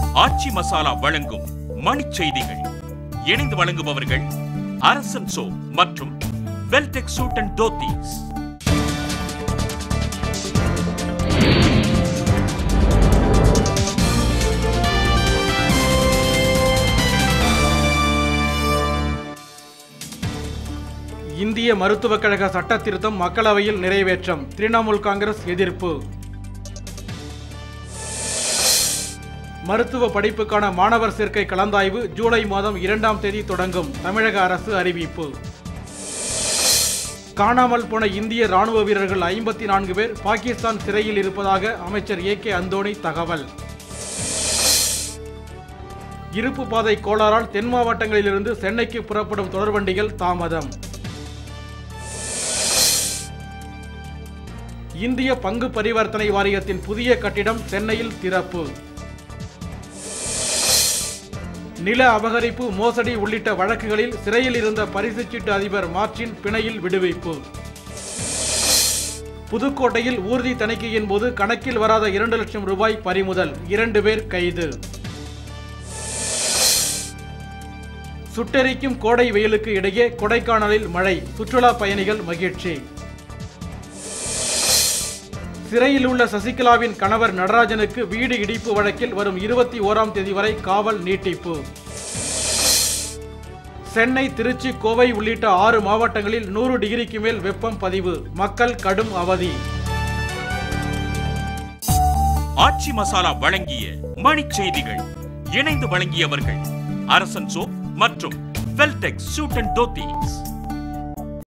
ஆச்சி மசாலா வழங்கும் மணிச் செய்திகள் இணைந்து வழங்குபவர்கள் அரசன் சோ மற்றும் வெல்டெக் சூட் அண்ட் தோத்தீஸ் இந்திய மருத்துவக் கழக சட்ட திருத்தம் மக்களவையில் நிறைவேற்றம் திரிணாமுல் காங்கிரஸ் எதிர்ப்பு மருத்துவ படிப்புக்கான மாணவர் சேர்க்கை கலந்தாய்வு ஜூலை மாதம் இரண்டாம் தேதி தொடங்கும் தமிழக அரசு அறிவிப்பு காணாமல் போன இந்திய ராணுவ வீரர்கள் ஐம்பத்தி நான்கு பேர் பாகிஸ்தான் சிறையில் இருப்பதாக அமைச்சர் ஏ கே அந்தோணி தகவல் இருப்பு பாதை கோளாறால் தென் மாவட்டங்களிலிருந்து சென்னைக்கு புறப்படும் தொடர்வண்டிகள் தாமதம் இந்திய பங்கு பரிவர்த்தனை வாரியத்தின் புதிய கட்டிடம் சென்னையில் திறப்பு நில அபகரிப்பு மோசடி உள்ளிட்ட வழக்குகளில் சிறையில் இருந்த பரிசுச்சீட்டு அதிபர் மார்டின் பிணையில் விடுவிப்பு புதுக்கோட்டையில் ஊர்தி தணிக்கையின் போது கணக்கில் வராத இரண்டு லட்சம் ரூபாய் பறிமுதல் இரண்டு பேர் கைது சுட்டெரிக்கும் கோடை வெயிலுக்கு இடையே கொடைக்கானலில் மழை சுற்றுலா பயணிகள் மகிழ்ச்சி சிறையில் உள்ள சசிகலாவின் கணவர் நடராஜனுக்கு வீடு இடிப்பு வழக்கில் வரும் இருபத்தி ஓராம் தேதி வரை காவல் நீட்டிப்பு சென்னை திருச்சி கோவை உள்ளிட்ட ஆறு மாவட்டங்களில் நூறு டிகிரிக்கு மேல் வெப்பம் பதிவு மக்கள் கடும் அவதி ஆச்சி மசாலா வழங்கிய மணிச் செய்திகள் இணைந்து வழங்கியவர்கள் அரசன் சோ மற்றும் வெல்டெக் சூட் அண்ட் தோத்தீஸ்